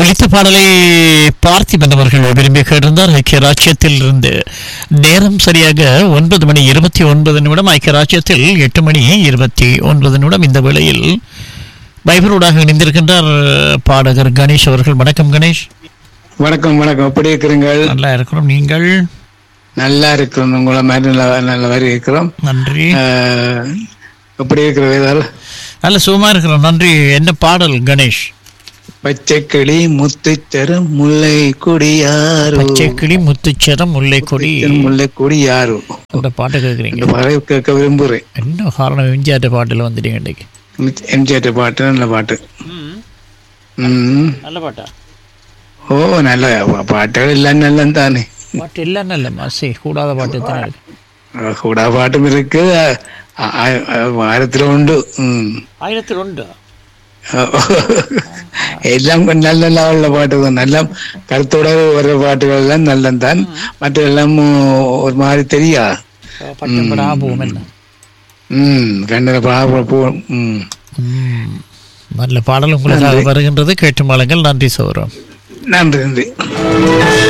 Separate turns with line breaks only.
ஒலித்த பாடலை பார்த்திபன் அவர்கள் விரும்பி கேட்டிருந்தார் ஐக்கிய ராஜ்யத்தில் இருந்து நேரம் சரியாக ஒன்பது மணி இருபத்தி ஒன்பது நிமிடம் ஐக்கிய ராஜ்யத்தில் எட்டு மணி இருபத்தி ஒன்பது நிமிடம் இந்த வேளையில் பைபரோடாக இணைந்திருக்கின்றார் பாடகர் கணேஷ் அவர்கள் வணக்கம் கணேஷ்
வணக்கம் வணக்கம் எப்படி இருக்கிறீங்கள்
நல்லா இருக்கிறோம் நீங்கள்
நல்லா இருக்கிறோம் உங்களை மாதிரி நல்ல நல்ல மாதிரி இருக்கிறோம்
நன்றி
ஆஹ், எப்படி இருக்கிற வேதால்
நல்ல சுகமா இருக்கிறோம் நன்றி என்ன பாடல் கணேஷ்
பச்சை கிளி முத்துச்சரம் முல்லை கொடியாரோ
பச்சை கிளி முத்துச்சரம் முல்லை கொடி
முல்லை கொடியாரோ
அந்த பாட்டு கேட்குறீங்க
இந்த பாடலை கேட்க விரும்புகிறேன்
என்ன காரணம் எம்ஜிஆர் பாட்டில் வந்துட்டீங்க இன்னைக்கு
எம்ஜிஆர் பாட்டு நல்ல பாட்டு ம்
நல்ல பாட்டா
ஓ நல்ல பா- பாட்டுகள் எல்லாம் நல்ல தானே
பாட்டு இல்லைன்னு இல்லைம்மா சரி கூடாத பாட்டு எத்தனை இருக்கு
கூட பாட்டும் இருக்கு ஆ- ஆ- ஆ- வாரத்துல உண்டு ம்
ஆயிரத்தி ரெண்டு
எல்லாம் நல்ல நல்ல உள்ள பாட்டு தான் எல்லாம் கருத்தோட வர பாட்டுகள் எல்லாம் நல்லதான் மற்ற எல்லாம் ஒரு மாதிரி தெரியா
பட்டம் படா போகும் என்ன
ம் கண்ணன பா- போ ம்
ம். நல்ல பாடல் உங்களுக்காக வருகின்றது கேட்டு மாளுங்கள் நன்றி சௌரம்
நன்றி நன்றி